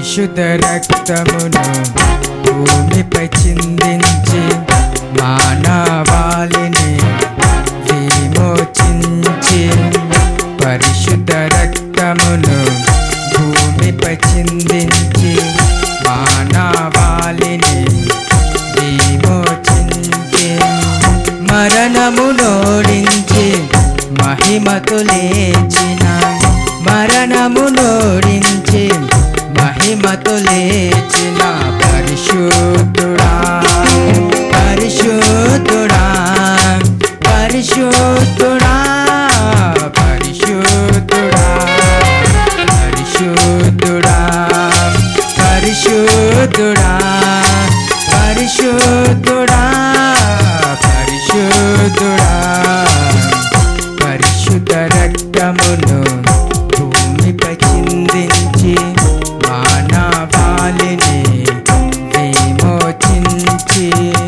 పరిశుద్ధ రక్తమును భూమిపై చిందించి మానవాళిని విమోచించి పరిశుద్ధ రక్తమును భూమిపై చిందించి మానవాళిని విమోచించి మరణమునోడించి మహిమతో లేచిన మరణమునోడించి మహిమతో లేచిన పరిశుద్ధుడా పరిశుద్ధుడా పరిశుద్ధుడా పరిశుద్ధుడా పరిశుద్ధుడా పరిశుద్ధుడా పరిశుద్ధుడా పరిశుద్ధుడా పరిశుద్ధ రక్తమును భూమిపై చిందించి మానవాళిని విమోచించి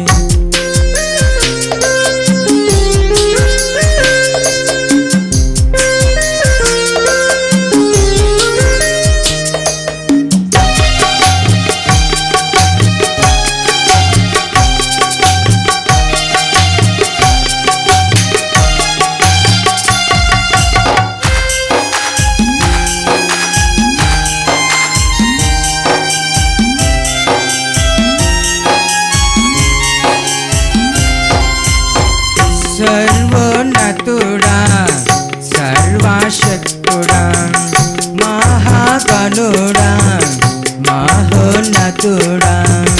సర్వోన్నతుడా సర్వశక్తుడా మహాగణుడా మహోన్నతుడా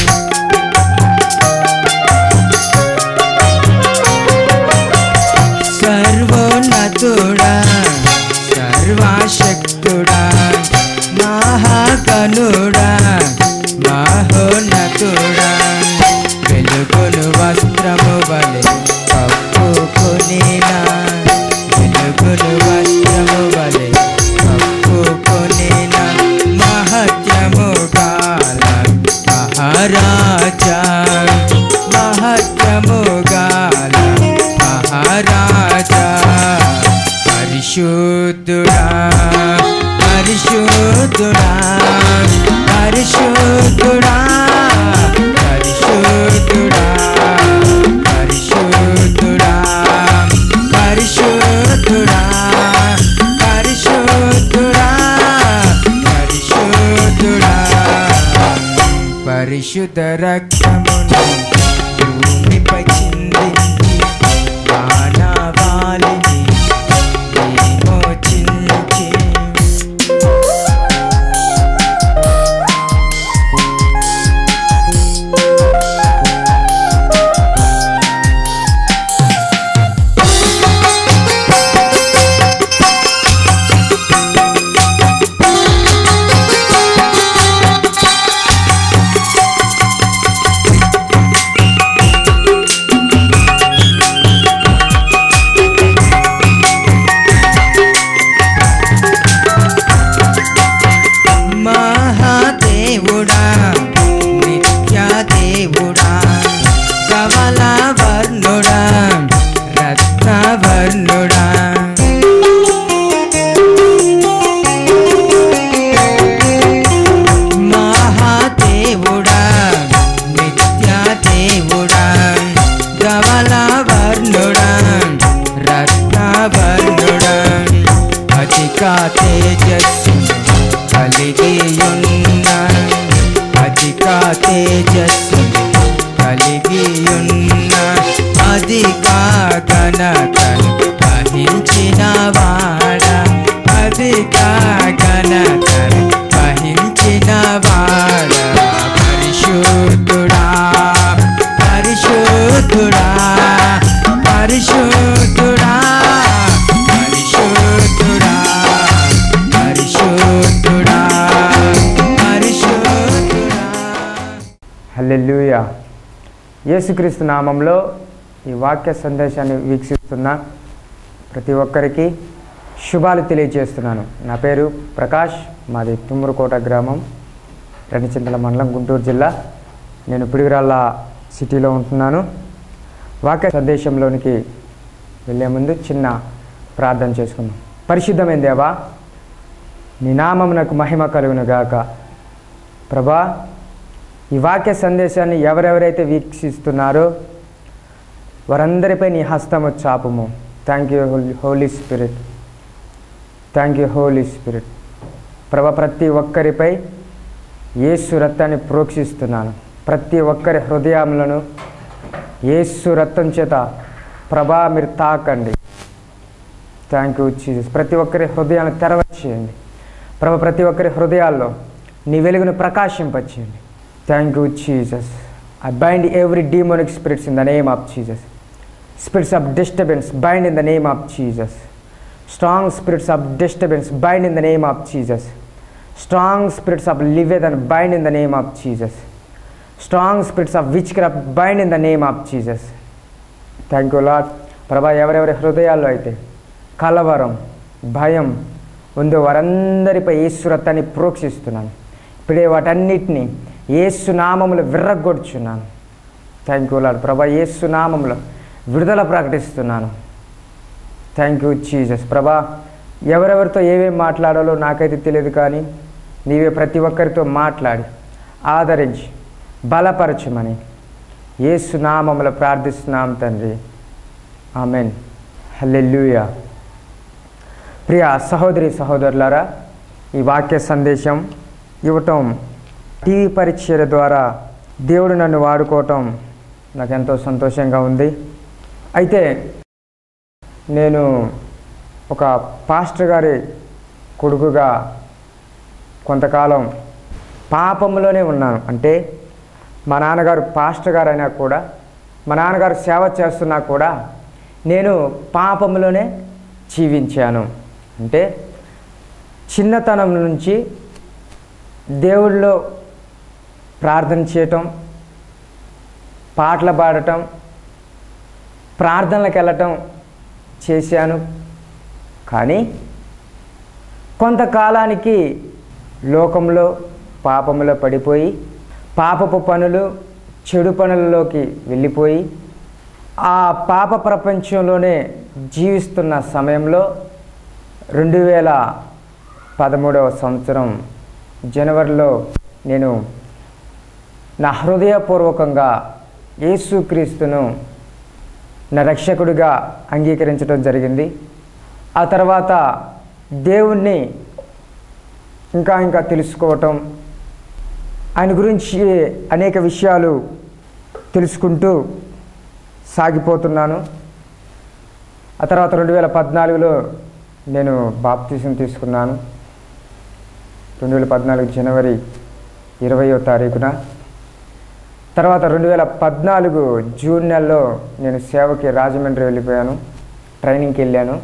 సర్వోన్నతుడా సర్వశక్తుడా మహాగణుడా మహోన్నతుడా వెలుగును వస్త్రము వలె కప్పుకొనినా వెలుగును వస్త్రము వలె కప్పుకొనినా మహత్యము గాల మహారాజా మహత్యము గాల మహారాజా పరిశుద్ధుడా పరిశుద్ధుడా పరిశుద్ధుడా పరిశుద్ధుడా పరిశుద్ధుడా పరిశుద్ధుడా పరిశుద్ధుడా పరిశుద్ధుడా పరిశుద్ధ రక్తమును భూమిపై చిందించి మానవాళిని విమోచించి మహాదేవుడా నిత్యదేవుడా కమల వర్ణుడా రత్నవర్ణుడా మహాదేవుడా నిత్యదేవుడా కమల వర్ణుడా రత్నవర్ణుడా అధిక తేజస్సు కలిగి ఉన్న అధిక తేజస్సు కలిగి ఉన్న అధిక ఘనతను వహించిన వాడ అధిక ఘనతను వహించిన వాడ పరిశుద్ధుడా పరిశుద్ధుడా పరిశుద్ధుడా పరిశుద్ధుడా పరిశుద్ధుడా పరిశుద్ధుడా హల్లెలూయా యేసుక్రీస్తు నామంలో ఈ వాక్య సందేశాన్ని వీక్షిస్తున్న ప్రతి ఒక్కరికి శుభాలు తెలియజేస్తున్నాను నా పేరు ప్రకాష్ మాది తుమ్మూరుకోట గ్రామం రెండుచింతల మండలం గుంటూరు జిల్లా నేను పిడుగురాళ్ళ సిటీలో ఉంటున్నాను వాక్య సందేశంలోనికి వెళ్ళే ముందు చిన్న ప్రార్థన చేసుకుందాం పరిశుద్ధమైన దేవా నీ నామమునకు మహిమ కలుగును గాక ప్రభా ఈ వాక్య సందేశాన్ని ఎవరెవరైతే వీక్షిస్తున్నారో వారందరిపై నీ హస్తము చాపము thank you holy spirit thank you holy spirit ప్రభ ప్రతి ఒక్కరిపై యేసు రక్తాన్ని ప్రోక్షిస్తున్నాను ప్రతి ఒక్కరి హృదయములను యేసు రక్తం చేత ప్రభా మీరు తాకండి థ్యాంక్ యూ జీసస్ ప్రతి ఒక్కరి హృదయాన్ని తెరవచేయండి ప్రభ ప్రతి ఒక్కరి హృదయాల్లో నీ వెలుగును ప్రకాశింపచేయండి thank you Jesus I bind every demonic spirits in the name of Jesus spirits of disturbance bind in the name of Jesus strong spirits of disturbance bind in the name of Jesus strong spirits of lived and bind in the name of Jesus strong spirits of witchcraft bind in the name of Jesus thank you lord ప్రభా ఎవరెవరి హృదయాల్లో అయితే కలవరం భయం ఉందో వారందరిపై ఈశ్వరత్వాన్ని ప్రోక్షిస్తున్నాను ఇప్పుడే వాటన్నిటిని ఏసు నామములు విర్రగొడుచున్నాను థ్యాంక్ యూ లాడ్ ప్రభా ఏసు నామములో విడుదల ప్రకటిస్తున్నాను థ్యాంక్ యూ జీసస్ ప్రభా ఎవరెవరితో ఏమేమి మాట్లాడాలో నాకైతే తెలియదు కానీ నీవే ప్రతి ఒక్కరితో మాట్లాడి ఆదరించి బలపరచమని యేసు నామములో ప్రార్థిస్తున్నాం తండ్రి ఆమెన్ హల్లెలూయా ప్రియ సహోదరి సహోదరులారా ఈ వాక్య సందేశం ఇవ్వటం టీవీ పరీక్షల ద్వారా దేవుడు నన్ను వాడుకోవటం నాకు ఎంతో సంతోషంగా ఉంది అయితే నేను ఒక పాస్టర్ గారి కొడుకుగా కొంతకాలం పాపంలోనే ఉన్నాను అంటే మా నాన్నగారు పాస్టర్ గారు అయినా కూడా మా నాన్నగారు సేవ చేస్తున్నా కూడా నేను పాపంలోనే జీవించాను అంటే చిన్నతనం నుంచి దేవుళ్ళో ప్రార్థన చేయటం పాటలు పాడటం ప్రార్థనలకు వెళ్ళటం చేశాను కానీ కొంతకాలానికి లోకంలో పాపంలో పడిపోయి పాపపు పనులు చెడు పనులలోకి వెళ్ళిపోయి ఆ పాప ప్రపంచంలోనే జీవిస్తున్న సమయంలో రెండు వేల పదమూడవ సంవత్సరం జనవరిలో నేను నా హృదయపూర్వకంగా యేసుక్రీస్తును నా రక్షకుడిగా అంగీకరించడం జరిగింది ఆ తర్వాత దేవుణ్ణి ఇంకా ఇంకా తెలుసుకోవటం ఆయన గురించి అనేక విషయాలు తెలుసుకుంటూ సాగిపోతున్నాను ఆ తర్వాత రెండు వేల పద్నాలుగులో నేను బాప్తీసం తీసుకున్నాను రెండు వేల పద్నాలుగు జనవరి ఇరవయో తారీఖున తర్వాత రెండు వేల పద్నాలుగు జూన్ నెలలో నేను సేవకి రాజమండ్రి వెళ్ళిపోయాను ట్రైనింగ్కి వెళ్ళాను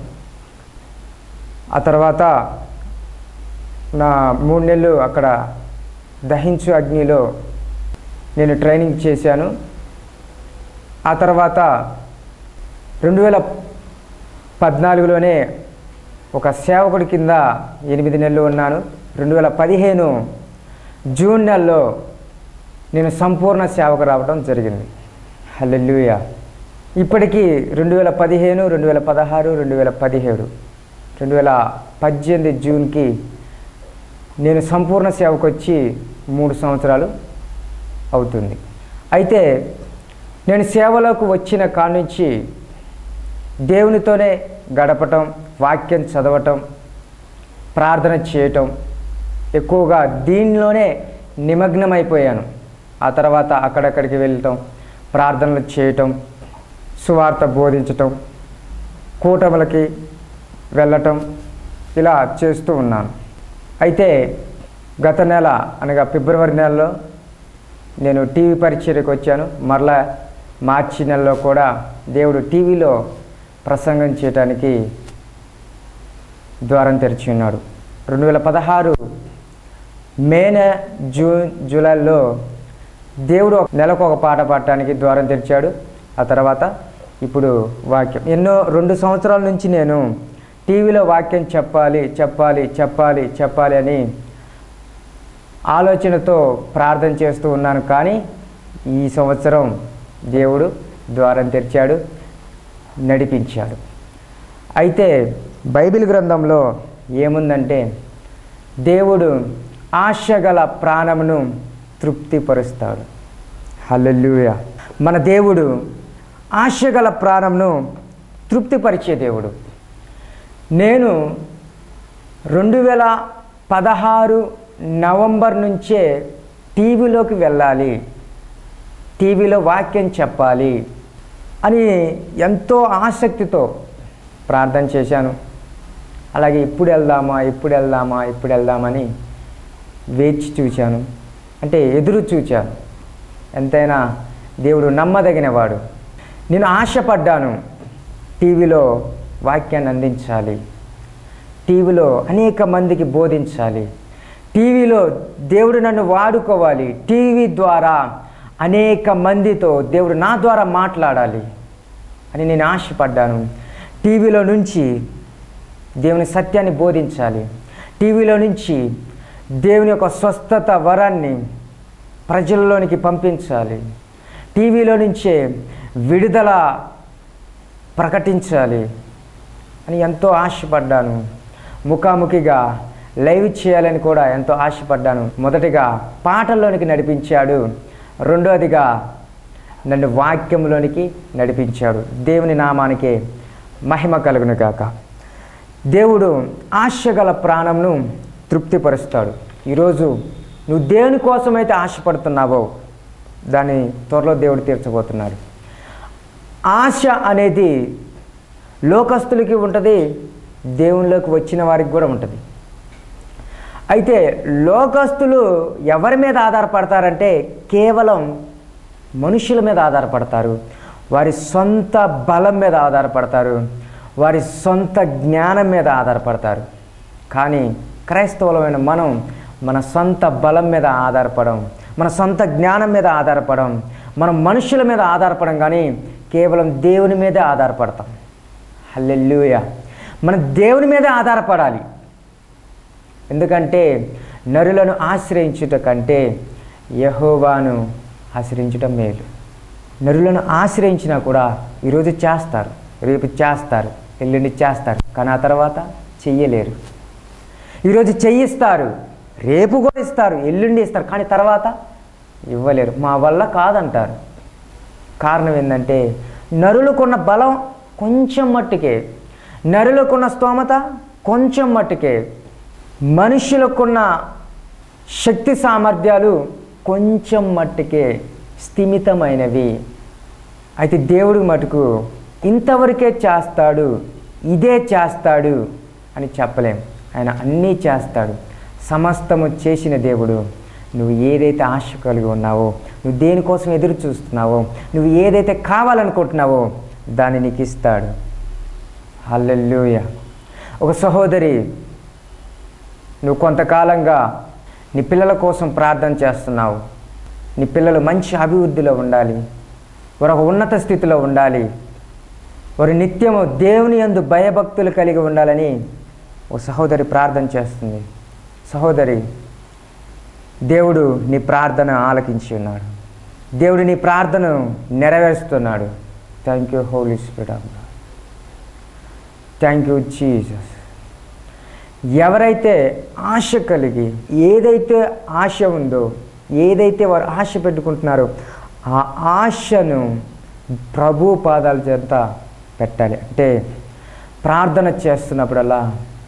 ఆ తర్వాత నా మూడు నెలలు అక్కడ దహించు అగ్నిలో నేను ట్రైనింగ్ చేశాను ఆ తర్వాత రెండు వేల పద్నాలుగులోనే ఒక సేవకుడి కింద ఎనిమిది నెలలు ఉన్నాను రెండు వేల పదిహేను జూన్ నెలలో నేను సంపూర్ణ సేవకు రావడం జరిగింది హల్లెలూయా ఇప్పటికీ రెండు వేల పదిహేను రెండు వేల పదహారు రెండు వేల పదిహేడు రెండు వేల పద్దెనిమిది జూన్కి నేను సంపూర్ణ సేవకు వచ్చి మూడు సంవత్సరాలు అవుతుంది అయితే నేను సేవలోకి వచ్చిన కాడ నుంచి దేవునితోనే గడపటం వాక్యం చదవటం ప్రార్థన చేయటం ఎక్కువగా దీనిలోనే నిమగ్నమైపోయాను ఆ తర్వాత అక్కడక్కడికి వెళ్ళటం ప్రార్థనలు చేయటం సువార్త బోధించటం కూటములకి వెళ్ళటం ఇలా చేస్తూ ఉన్నాను అయితే గత నెల అనగా ఫిబ్రవరి నెలలో నేను టీవీ పరిచర్యకు వచ్చాను మరలా మార్చి నెలలో కూడా దేవుడు టీవీలో ప్రసంగం చేయటానికి ద్వారం తెరిచి ఉన్నాడు రెండు వేల పదహారు మే నె జూన్ జూలైలో దేవుడు ఒక నెలకు ఒక పాట పాడటానికి ద్వారం తెరిచాడు ఆ తర్వాత ఇప్పుడు వాక్యం ఎన్నో రెండు సంవత్సరాల నుంచి నేను టీవీలో వాక్యం చెప్పాలి చెప్పాలి చెప్పాలి చెప్పాలి అని ఆలోచనతో ప్రార్థన చేస్తూ ఉన్నాను కానీ ఈ సంవత్సరం దేవుడు ద్వారం తెరిచాడు నడిపించాడు అయితే బైబిల్ గ్రంథంలో ఏముందంటే దేవుడు ఆశగల ప్రాణమును తృప్తిపరుస్తాడు హల్లెలూయా మన దేవుడు ఆశగల ప్రాణంను తృప్తిపరిచే దేవుడు నేను రెండు వేల పదహారు నవంబర్ నుంచే టీవీలోకి వెళ్ళాలి టీవీలో వాక్యం చెప్పాలి అని ఎంతో ఆసక్తితో ప్రార్థన చేశాను అలాగే ఇప్పుడు వెళ్దామా ఇప్పుడు వెళ్దామా ఇప్పుడు వెళ్దామని వేచి చూశాను అంటే ఎదురు చూచాను ఎంతైనా దేవుడు నమ్మదగినవాడు నేను ఆశపడ్డాను టీవీలో వాక్యాన్ని అందించాలి టీవీలో అనేక మందికి బోధించాలి టీవీలో దేవుడు నన్ను వాడుకోవాలి టీవీ ద్వారా అనేక మందితో దేవుడు నా ద్వారా మాట్లాడాలి అని నేను ఆశపడ్డాను టీవీలో నుంచి దేవుని సత్యాన్ని బోధించాలి టీవీలో నుంచి దేవుని యొక్క స్వస్థత వరాన్ని ప్రజల్లోనికి పంపించాలి టీవీలో నుంచే విడుదల ప్రకటించాలి అని ఎంతో ఆశపడ్డాను ముఖాముఖిగా లైవ్ చేయాలని కూడా ఎంతో ఆశపడ్డాను మొదటిగా పాటల్లోనికి నడిపించాడు రెండవదిగా నన్ను వాక్యంలోనికి నడిపించాడు దేవుని నామానికే మహిమ కలుగును గాక దేవుడు ఆశగల ప్రాణంను తృప్తిపరుస్తాడు ఈరోజు నువ్వు దేని కోసమైతే ఆశపడుతున్నావో దాన్ని త్వరలో దేవుడు తీర్చబోతున్నాడు ఆశ అనేది లోకస్తులకి ఉంటుంది దేవునిలోకి వచ్చిన వారికి కూడా ఉంటుంది అయితే లోకస్తులు ఎవరి మీద ఆధారపడతారంటే కేవలం మనుషుల మీద ఆధారపడతారు వారి సొంత బలం మీద ఆధారపడతారు వారి సొంత జ్ఞానం మీద ఆధారపడతారు కానీ క్రైస్తవులమైన మనం మన సొంత బలం మీద ఆధారపడం మన సొంత జ్ఞానం మీద ఆధారపడం మనం మనుషుల మీద ఆధారపడం కానీ కేవలం దేవుని మీదే ఆధారపడతాం హల్లెలూయ మన దేవుని మీదే ఆధారపడాలి ఎందుకంటే నరులను ఆశ్రయించుట కంటే యహోవాను ఆశ్రయించుట మేలు నరులను ఆశ్రయించినా కూడా ఈరోజు చేస్తారు రేపు చేస్తారు ఎల్లుండి చేస్తారు కానీ ఆ తర్వాత చెయ్యలేరు ఈరోజు చెయ్యిస్తారు రేపు కూడా ఇస్తారు ఎల్లుండి ఇస్తారు కానీ తర్వాత ఇవ్వలేరు మా వల్ల కాదంటారు కారణం ఏంటంటే నరులకున్న బలం కొంచెం మట్టుకే నరులకున్న స్తోమత కొంచెం మట్టుకే మనుషులకున్న శక్తి సామర్థ్యాలు కొంచెం మట్టుకే స్థిమితమైనవి అయితే దేవుడు మటుకు ఇంతవరకే చేస్తాడు ఇదే చేస్తాడు అని చెప్పలేం ఆయన అన్నీ చేస్తాడు సమస్తము చేసిన దేవుడు నువ్వు ఏదైతే ఆశ కలిగి ఉన్నావో నువ్వు దేనికోసం ఎదురు చూస్తున్నావో నువ్వు ఏదైతే కావాలనుకుంటున్నావో దాన్ని నీకు ఇస్తాడు హల్లెలూయ ఒక సహోదరి నువ్వు కొంతకాలంగా నీ పిల్లల కోసం ప్రార్థన చేస్తున్నావు నీ పిల్లలు మంచి అభివృద్ధిలో ఉండాలి వారు ఒక ఉన్నత స్థితిలో ఉండాలి వారు నిత్యము దేవుని యందు భయభక్తులు కలిగి ఉండాలని ఓ సహోదరి ప్రార్థన చేస్తుంది సహోదరి దేవుడు నీ ప్రార్థన ఆలకించి ఉన్నాడు దేవుడు నీ ప్రార్థనను నెరవేరుస్తున్నాడు thank you holy spirit of God thank you Jesus ఎవరైతే ఆశ కలిగి ఏదైతే ఆశ ఉందో ఏదైతే వారు ఆశ పెట్టుకుంటున్నారో ఆ ఆశను ప్రభు పాదాల చేత పెట్టాలి అంటే ప్రార్థన చేస్తున్నప్పుడల్లా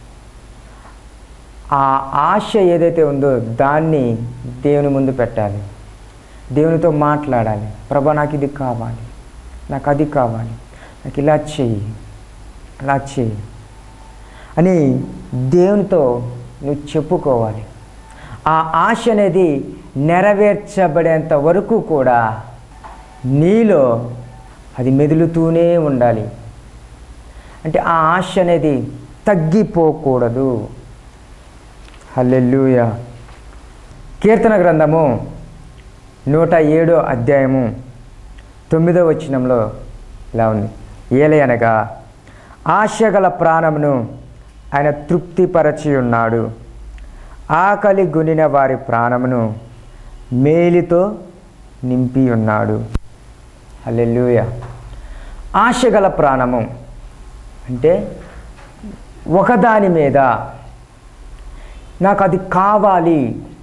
ఆ ఆశ ఏదైతే ఉందో దాన్ని దేవుని ముందు పెట్టాలి దేవునితో మాట్లాడాలి ప్రభా నాకు ఇది కావాలి నాకు అది కావాలి నాకు ఇలా చెయ్యి అలా చెయ్యి అని దేవునితో నువ్వు చెప్పుకోవాలి ఆ ఆశ అనేది నెరవేర్చబడేంత వరకు కూడా నీలో అది మెదులుతూనే ఉండాలి అంటే ఆ ఆశ అనేది తగ్గిపోకూడదు హల్లెలూయ కీర్తన గ్రంథము నూట ఏడో అధ్యాయము తొమ్మిదో వచనంలో ఇలా ఉంది ఏలయనగా ఆశగల ప్రాణమును ఆయన తృప్తిపరచి ఉన్నాడు ఆకలి గునిన వారి ప్రాణమును మేలితో నింపి ఉన్నాడు హల్లెలూయ ఆశగల ప్రాణము అంటే ఒకదాని మీద నాకు అది కావాలి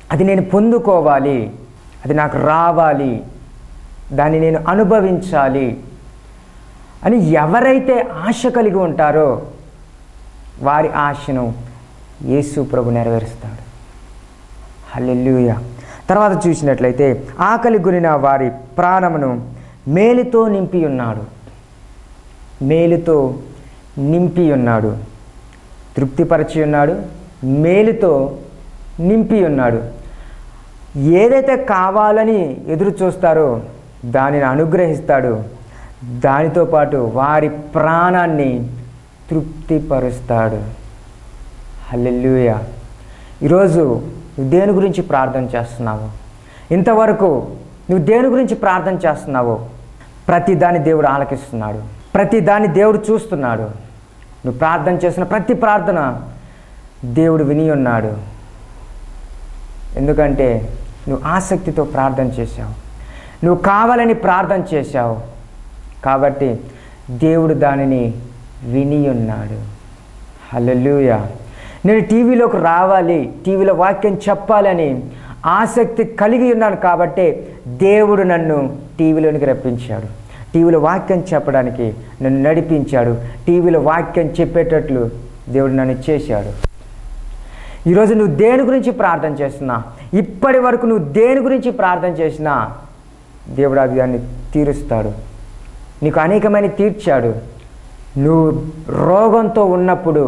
అది నేను పొందుకోవాలి అది నాకు రావాలి దాన్ని నేను అనుభవించాలి అని ఎవరైతే ఆశ కలిగి ఉంటారో వారి ఆశను యేసు ప్రభు నెరవేరుస్తాడు హల్లెలూయా తర్వాత చూసినట్లయితే ఆకలి గురిన వారి ప్రాణమును మేలుతో నింపి ఉన్నాడు మేలుతో నింపి ఉన్నాడు తృప్తిపరిచి ఉన్నాడు మేలుతో నింపి ఉన్నాడు ఏదైతే కావాలని ఎదురు చూస్తారో దానిని అనుగ్రహిస్తాడు దానితో పాటు వారి ప్రాణాన్ని తృప్తిపరుస్తాడు హల్లెలూయా ఈరోజు నువ్వు దేని గురించి ప్రార్థన చేస్తున్నావు ఇంతవరకు నువ్వు దేని గురించి ప్రార్థన చేస్తున్నావు ప్రతి దాన్ని దేవుడు ఆలకిస్తున్నాడు ప్రతి దాన్ని దేవుడు చూస్తున్నాడు నువ్వు ప్రార్థన చేసిన ప్రతి ప్రార్థన దేవుడు విని ఉన్నాడు ఎందుకంటే నువ్వు ఆసక్తితో ప్రార్థన చేశావు నువ్వు కావాలని ప్రార్థన చేశావు కాబట్టి దేవుడు దానిని విని ఉన్నాడు హల్లెలూయా నేను టీవీలోకి రావాలి టీవీలో వాక్యం చెప్పాలని ఆసక్తి కలిగి ఉన్నాను కాబట్టి దేవుడు నన్ను టీవీలోనికి రప్పించాడు టీవీలో వాక్యం చెప్పడానికి నన్ను నడిపించాడు టీవీలో వాక్యం చెప్పేటట్లు దేవుడు నన్ను చేశాడు ఈరోజు నువ్వు దేని గురించి ప్రార్థన చేస్తున్నా ఇప్పటి వరకు నువ్వు దేని గురించి ప్రార్థన చేసినా దేవుడు అది దాన్ని తీరుస్తాడు నీకు అనేకమైన తీర్చాడు నువ్వు రోగంతో ఉన్నప్పుడు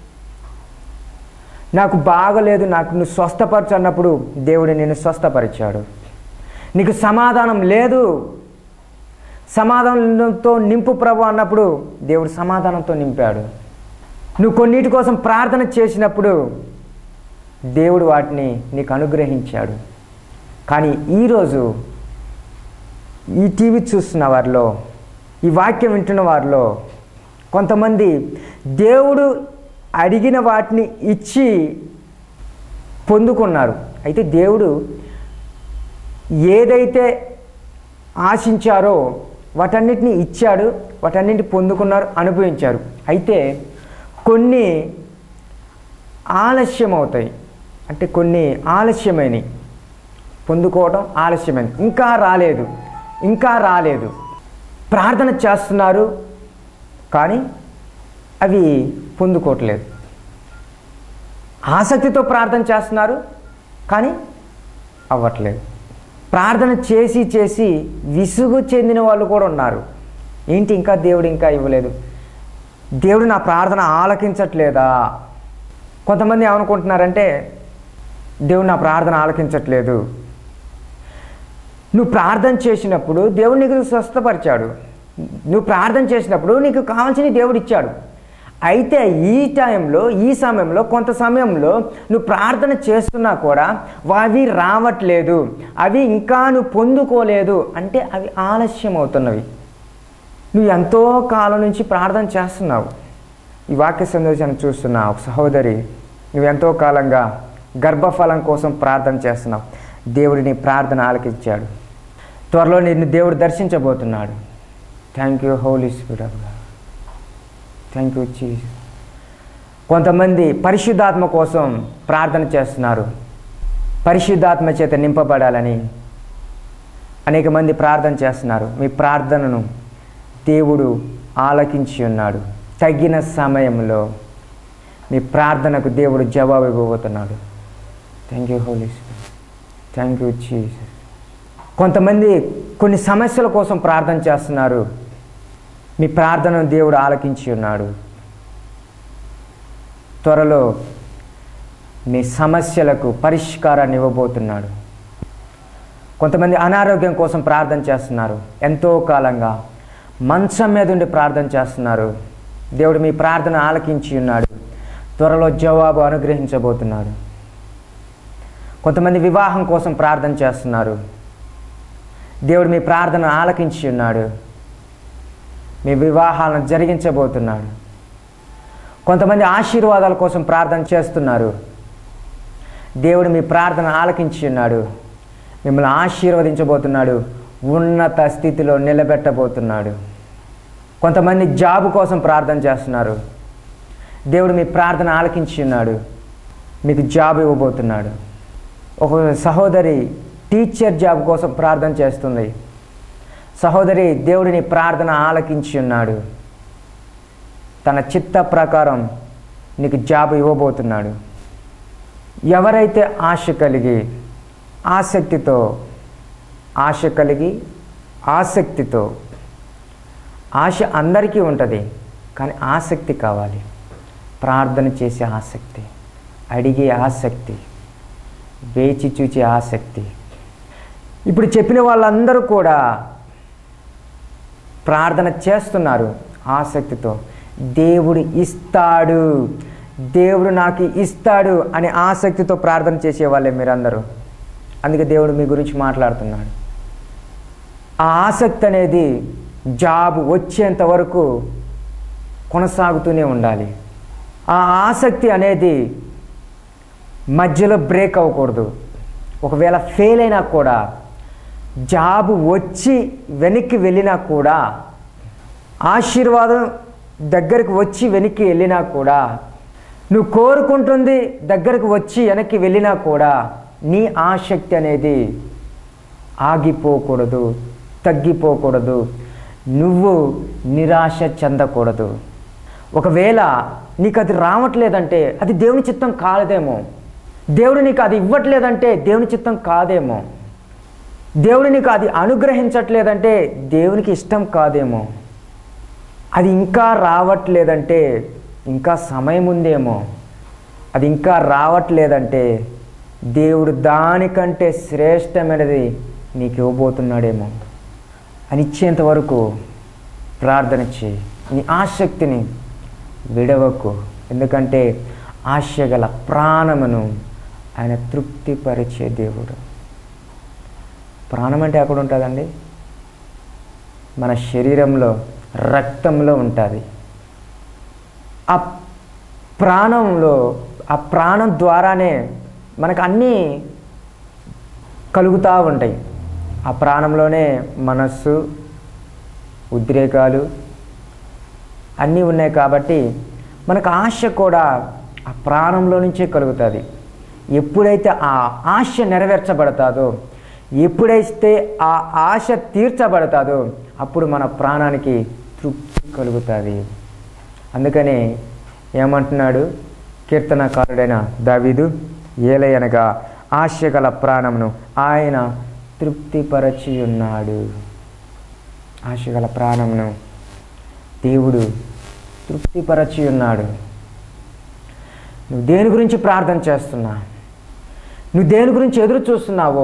నాకు బాగలేదు నాకు నువ్వు స్వస్థపరచు అన్నప్పుడు దేవుడు నిన్ను స్వస్థపరిచాడు నీకు సమాధానం లేదు సమాధానంతో నింపు ప్రభు అన్నప్పుడు దేవుడు సమాధానంతో నింపాడు నువ్వు కొన్నిటి కోసం ప్రార్థన చేసినప్పుడు దేవుడు వాటిని నీకు అనుగ్రహించాడు కానీ ఈరోజు ఈ టీవీ చూస్తున్న వారిలో ఈ వాక్యం వింటున్న వారిలో కొంతమంది దేవుడు అడిగిన వాటిని ఇచ్చి పొందుకున్నారు అయితే దేవుడు ఏదైతే ఆశించారో వాటన్నిటిని ఇచ్చాడు వాటన్నిటిని పొందుకున్నారు అనుభవించారు అయితే కొన్ని ఆలస్యం అవుతాయి అంటే కొన్ని ఆలస్యమైనవి పొందుకోవడం ఆలస్యమైంది ఇంకా రాలేదు ఇంకా రాలేదు ప్రార్థన చేస్తున్నారు కానీ అవి పొందుకోవట్లేదు ఆసక్తితో ప్రార్థన చేస్తున్నారు కానీ అవ్వట్లేదు ప్రార్థన చేసి చేసి విసుగు చెందిన వాళ్ళు కూడా ఉన్నారు ఏంటి ఇంకా దేవుడు ఇంకా ఇవ్వలేదు దేవుడు నా ప్రార్థన ఆలకించట్లేదా కొంతమంది ఏమనుకుంటున్నారంటే దేవుడు నా ప్రార్థన ఆలకించట్లేదు నువ్వు ప్రార్థన చేసినప్పుడు దేవుడు నీకు స్వస్థపరిచాడు నువ్వు ప్రార్థన చేసినప్పుడు నీకు కావాల్సిన దేవుడు ఇచ్చాడు అయితే ఈ టైంలో ఈ సమయంలో కొంత సమయంలో నువ్వు ప్రార్థన చేస్తున్నా కూడా అవి రావట్లేదు అవి ఇంకా నువ్వు పొందుకోలేదు అంటే అవి ఆలస్యం అవుతున్నవి నువ్వు ఎంతో కాలం నుంచి ప్రార్థన చేస్తున్నావు ఈ వాక్య సందేశాన్ని చూస్తున్నా ఒక సహోదరి నువ్వు ఎంతో కాలంగా గర్భఫలం కోసం ప్రార్థన చేస్తున్నావు దేవుడు నీ ప్రార్థన ఆలకించాడు త్వరలో నిన్ను దేవుడు దర్శించబోతున్నాడు thank you holy spirit thank you Jesus కొంతమంది పరిశుద్ధాత్మ కోసం ప్రార్థన చేస్తున్నారు పరిశుద్ధాత్మ చేత నింపబడాలని అనేక మంది ప్రార్థన చేస్తున్నారు మీ ప్రార్థనను దేవుడు ఆలకించి ఉన్నాడు తగిన సమయంలో మీ ప్రార్థనకు దేవుడు జవాబు ఇవ్వబోతున్నాడు thank you holy thank you Jesus కొంతమంది కొన్ని సమస్యల కోసం ప్రార్థన చేస్తున్నారు మీ ప్రార్థనను దేవుడు ఆలకించి ఉన్నాడు త్వరలో మీ సమస్యలకు పరిష్కారాన్ని ఇవ్వబోతున్నాడు కొంతమంది అనారోగ్యం కోసం ప్రార్థన చేస్తున్నారు ఎంతో కాలంగా మంచం మీద ఉండి ప్రార్థన చేస్తున్నారు దేవుడు మీ ప్రార్థన ఆలకించి ఉన్నాడు త్వరలో జవాబు అనుగ్రహించబోతున్నాడు కొంతమంది వివాహం కోసం ప్రార్థన చేస్తున్నారు దేవుడు మీ ప్రార్థన ఆలకించి ఉన్నాడు మీ వివాహాలను జరిగించబోతున్నాడు కొంతమంది ఆశీర్వాదాల కోసం ప్రార్థన చేస్తున్నారు దేవుడు మీ ప్రార్థన ఆలకించి ఉన్నాడు మిమ్మల్ని ఆశీర్వదించబోతున్నాడు ఉన్నత స్థితిలో నిలబెట్టబోతున్నాడు కొంతమంది జాబ్ కోసం ప్రార్థన చేస్తున్నారు దేవుడు మీ ప్రార్థన ఆలకించి ఉన్నాడు మీకు జాబ్ ఇవ్వబోతున్నాడు ఒక సహోదరి టీచర్ జాబ్ కోసం ప్రార్థన చేస్తుంది సహోదరి దేవుడిని ప్రార్థన ఆలకించి ఉన్నాడు తన చిత్త ప్రకారం నీకు జాబ్ ఇవ్వబోతున్నాడు ఎవరైతే ఆశ కలిగి ఆసక్తితో ఆశ కలిగి ఆసక్తితో ఆశ అందరికీ ఉంటుంది కానీ ఆసక్తి కావాలి ప్రార్థన చేసే ఆసక్తి అడిగే ఆసక్తి వేచి చూచే ఆసక్తి ఇప్పుడు చెప్పిన వాళ్ళందరూ కూడా ప్రార్థన చేస్తున్నారు ఆసక్తితో దేవుడు ఇస్తాడు దేవుడు నాకు ఇస్తాడు అనే ఆసక్తితో ప్రార్థన చేసేవాళ్ళే మీరందరూ అందుకే దేవుడు మీ గురించి మాట్లాడుతున్నాడు ఆ ఆసక్తి అనేది జాబ్ వచ్చేంత వరకు కొనసాగుతూనే ఉండాలి ఆ ఆసక్తి అనేది మధ్యలో బ్రేక్ అవ్వకూడదు ఒకవేళ ఫెయిల్ అయినా కూడా జాబ్ వచ్చి వెనక్కి వెళ్ళినా కూడా ఆశీర్వాదం దగ్గరికి వచ్చి వెనక్కి వెళ్ళినా కూడా నువ్వు కోరుకుంటుంది దగ్గరకు వచ్చి వెనక్కి వెళ్ళినా కూడా నీ ఆసక్తి అనేది ఆగిపోకూడదు తగ్గిపోకూడదు నువ్వు నిరాశ చెందకూడదు ఒకవేళ నీకు అది రావట్లేదంటే అది దేవుని చిత్తం కాలేదేమో దేవుడు నీకు అది ఇవ్వట్లేదంటే దేవుని చిత్తం కాదేమో దేవుడు నీకు అది అనుగ్రహించట్లేదంటే దేవునికి ఇష్టం కాదేమో అది ఇంకా రావట్లేదంటే ఇంకా సమయం ఉందేమో అది ఇంకా రావట్లేదంటే దేవుడు దానికంటే శ్రేష్టమైనది నీకు ఇవ్వబోతున్నాడేమో అని ఇచ్చేంత వరకు ప్రార్థన చేయి నీ ఆసక్తిని విడవకు ఎందుకంటే ఆశ గల ప్రాణమును ఆయన తృప్తిపరిచే దేవుడు ప్రాణం అంటే ఎక్కడ ఉంటుందండి మన శరీరంలో రక్తంలో ఉంటుంది ఆ ప్రాణంలో ఆ ప్రాణం ద్వారానే మనకు అన్నీ కలుగుతూ ఉంటాయి ఆ ప్రాణంలోనే మనస్సు ఉద్రేకాలు అన్నీ ఉన్నాయి కాబట్టి మనకు ఆశ కూడా ఆ ప్రాణంలో నుంచే కలుగుతుంది ఎప్పుడైతే ఆ ఆశ నెరవేర్చబడతాదో ఎప్పుడైతే ఆ ఆశ తీర్చబడతాదో అప్పుడు మన ప్రాణానికి తృప్తి కలుగుతుంది అందుకనే ఏమంటున్నాడు కీర్తనకారుడైన దావీదు ఏలయనగా ఆశ గల ప్రాణమును ఆయన తృప్తిపరచి ఉన్నాడు ఆశ గల ప్రాణమును దేవుడు తృప్తిపరచి ఉన్నాడు నువ్వు దేని గురించి ప్రార్థన చేస్తున్నా నువ్వు దేని గురించి ఎదురు చూస్తున్నావో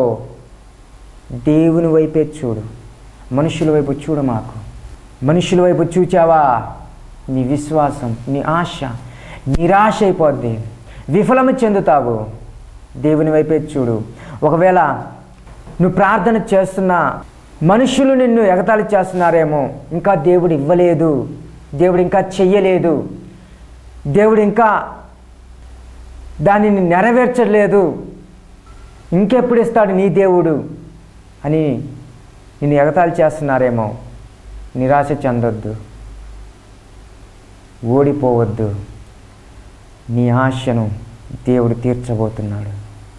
దేవుని వైపే చూడు మనుషుల వైపు చూడు మాకు మనుషుల వైపు చూచావా నీ విశ్వాసం నీ ఆశ నిరాశ అయిపోద్ది విఫలము చెందుతావు దేవుని వైపే చూడు ఒకవేళ నువ్వు ప్రార్థన చేస్తున్నా మనుషులు నిన్ను ఎగతాళి చేస్తున్నారేమో ఇంకా దేవుడు ఇవ్వలేదు దేవుడు ఇంకా చెయ్యలేదు దేవుడు ఇంకా దానిని నెరవేర్చలేదు ఇంకెప్పుడు ఇస్తాడు నీ దేవుడు అని నిన్ను ఎగతాళి చేస్తున్నారేమో నిరాశ చెందొద్దు ఓడిపోవద్దు నీ ఆశను దేవుడు తీర్చబోతున్నాడు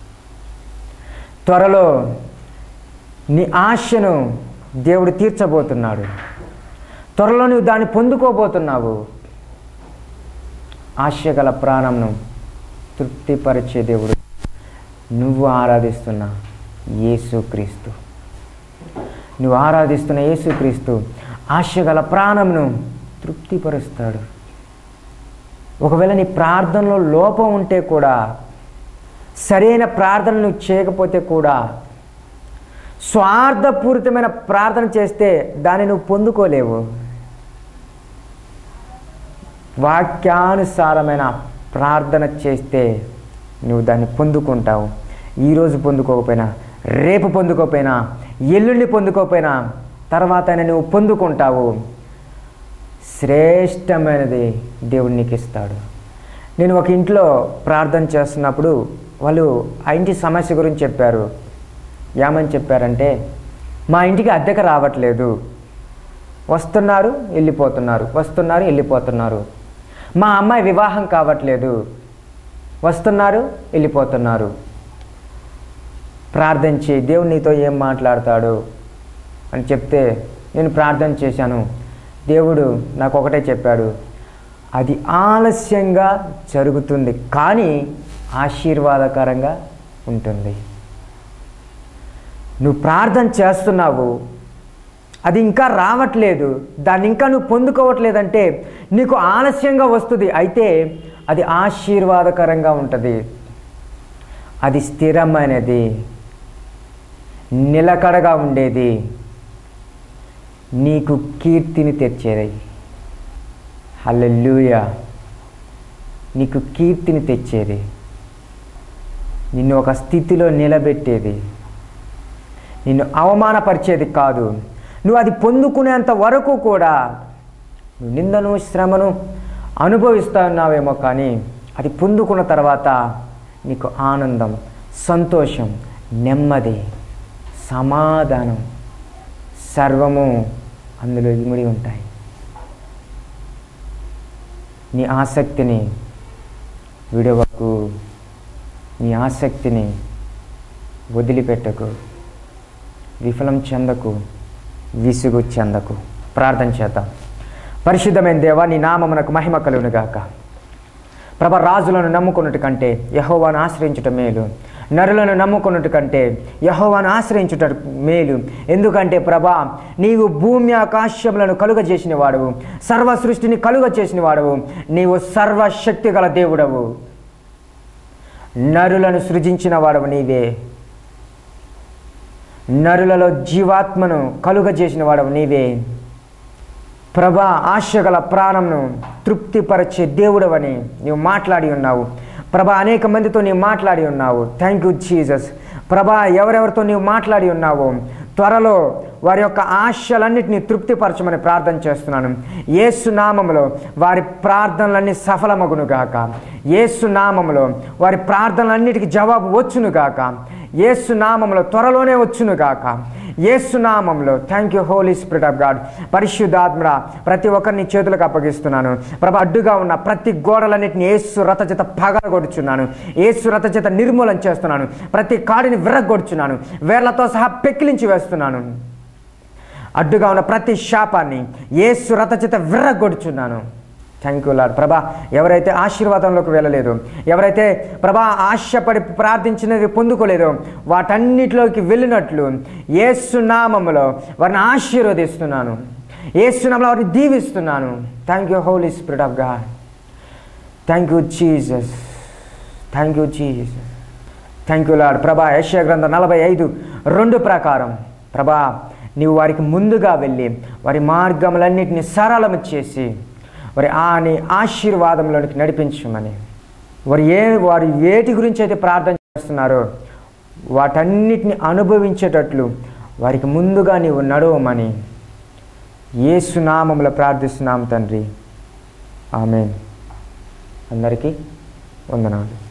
త్వరలో నీ ఆశను దేవుడు తీర్చబోతున్నాడు త్వరలో నువ్వు దాన్ని పొందుకోబోతున్నావు ఆశ గల ప్రాణంను తృప్తిపరిచే దేవుడు నువ్వు ఆరాధిస్తున్న యేసుక్రీస్తు నువ్వు ఆరాధిస్తున్న యేసుక్రీస్తు ఆశ గల ప్రాణంను తృప్తిపరుస్తాడు ఒకవేళ నీ ప్రార్థనలో లోపం ఉంటే కూడా సరైన ప్రార్థన నువ్వు చేయకపోతే కూడా స్వార్థపూరితమైన ప్రార్థన చేస్తే దాన్ని నువ్వు పొందుకోలేవు వాక్యానుసారమైన ప్రార్థన చేస్తే నువ్వు దాన్ని పొందుకుంటావు ఈరోజు పొందుకోకపోయినా రేపు పొందుకోకపోయినా ఎల్లుండి పొందుకోకపోయినా తర్వాత నువ్వు పొందుకుంటావు శ్రేష్టమైనది దేవుడు నీకు ఇస్తాడు నేను ఒక ఇంట్లో ప్రార్థన చేస్తున్నప్పుడు వాళ్ళు ఆ ఇంటి సమస్య గురించి చెప్పారు ఏమని చెప్పారంటే మా ఇంటికి అద్దెక రావట్లేదు వస్తున్నారు వెళ్ళిపోతున్నారు వస్తున్నారు వెళ్ళిపోతున్నారు మా అమ్మాయి వివాహం కావట్లేదు వస్తున్నారు వెళ్ళిపోతున్నారు ప్రార్థన చేయి దేవుడు నీతో ఏం మాట్లాడతాడు అని చెప్తే నేను ప్రార్థన చేశాను దేవుడు నాకు ఒకటే చెప్పాడు అది ఆలస్యంగా జరుగుతుంది కానీ ఆశీర్వాదకరంగా ఉంటుంది నువ్వు ప్రార్థన చేస్తున్నావు అది ఇంకా రావట్లేదు దాన్ని ఇంకా నువ్వు పొందుకోవట్లేదంటే నీకు ఆలస్యంగా వస్తుంది అయితే అది ఆశీర్వాదకరంగా ఉంటుంది అది స్థిరమైనది నిలకడగా ఉండేది నీకు కీర్తిని తెచ్చేది హల్లెలూయా నీకు కీర్తిని తెచ్చేది నిన్ను ఒక స్థితిలో నిలబెట్టేది నిన్ను అవమానపరిచేది కాదు నువ్వు అది పొందుకునేంత వరకు కూడా నువ్వు నిందను శ్రమను అనుభవిస్తా ఉన్నావేమో కానీ అది పొందుకున్న తర్వాత నీకు ఆనందం సంతోషం నెమ్మది సమాధానం సర్వము అందులో ఇమిడి ఉంటాయి నీ ఆసక్తిని విడవకు నీ ఆసక్తిని వదిలిపెట్టకు విఫలం చెందకు విసుగు చెందకు ప్రార్థన చేద్దాం పరిశుద్ధమైన దేవా నీ నామమునకు మహిమ కలుగును గాక ప్రభ రాజులను నమ్ముకున్నట్టు కంటే యహోవాను ఆశ్రయించుట మేలు నరులను నమ్ముకున్నట్టు కంటే యహోవాను ఆశ్రయించుట మేలు ఎందుకంటే ప్రభా నీవు భూమి ఆకాశములను కలుగ చేసిన వాడవు సర్వ సృష్టిని కలుగ చేసిన వాడవు నీవు సర్వశక్తి గల దేవుడవు నరులను సృజించిన వాడవు నీవే నరులలో జీవాత్మను కలుగ చేసిన వాడవు నీవే ప్రభా ఆశగల ప్రాణంను తృప్తిపరచే దేవుడవని నీవు మాట్లాడి ఉన్నావు ప్రభా అనేక మందితో నీవు మాట్లాడి ఉన్నావు థ్యాంక్ యూ జీసస్ ప్రభా ఎవరెవరితో నీవు మాట్లాడి ఉన్నావు త్వరలో వారి యొక్క ఆశలన్నింటినీ తృప్తిపరచమని ప్రార్థన చేస్తున్నాను ఏసు నామములో వారి ప్రార్థనలన్నీ సఫలమగునుగాక ఏసు నామములో వారి ప్రార్థనలన్నిటికీ జవాబు వచ్చునుగాక ఏసు నామములో త్వరలోనే వచ్చునుగాక ఏసునామంలో thank you holy spirit of God పరిశుద్ధాత్మడ ప్రతి ఒక్కరిని చేతులకు అప్పగిస్తున్నాను ప్రభ అడ్డుగా ఉన్న ప్రతి గోడలన్నింటిని ఏసు రథ చేత పగలగొడుచున్నాను ఏసు రథ చేత నిర్మూలన చేస్తున్నాను ప్రతి కాడిని విరగొడుచున్నాను వేర్లతో సహా పెక్కిలించి వేస్తున్నాను అడ్డుగా ఉన్న ప్రతి శాపాన్ని ఏసు రథ చేత విర్రగొడుచున్నాను థ్యాంక్ యూ లాడ్ ప్రభా ఎవరైతే ఆశీర్వాదంలోకి వెళ్ళలేదు ఎవరైతే ప్రభా ఆశపడి ప్రార్థించినది పొందుకోలేదో వాటన్నిటిలోకి వెళ్ళినట్లు ఏసునామములో వారిని ఆశీర్వదిస్తున్నాను ఏసునామలో వారిని దీవిస్తున్నాను thank you holy spirit of God thank you Jesus thank you Jesus thank you lord ప్రభా యశ్య గ్రంథం నలభై ఐదు రెండు ప్రకారం ప్రభా నీవు వారికి ముందుగా వెళ్ళి వారి మార్గములన్నిటిని సరళము చేసి వారి ఆ నీ ఆశీర్వాదంలోనికి నడిపించమని వారు ఏ వారు వేటి గురించి అయితే ప్రార్థన చేస్తున్నారో వాటన్నిటిని అనుభవించేటట్లు వారికి ముందుగా నీవు నడవమని ఏసునామంలో ప్రార్థిస్తున్నాం తండ్రి ఆమె అందరికీ వందనాలు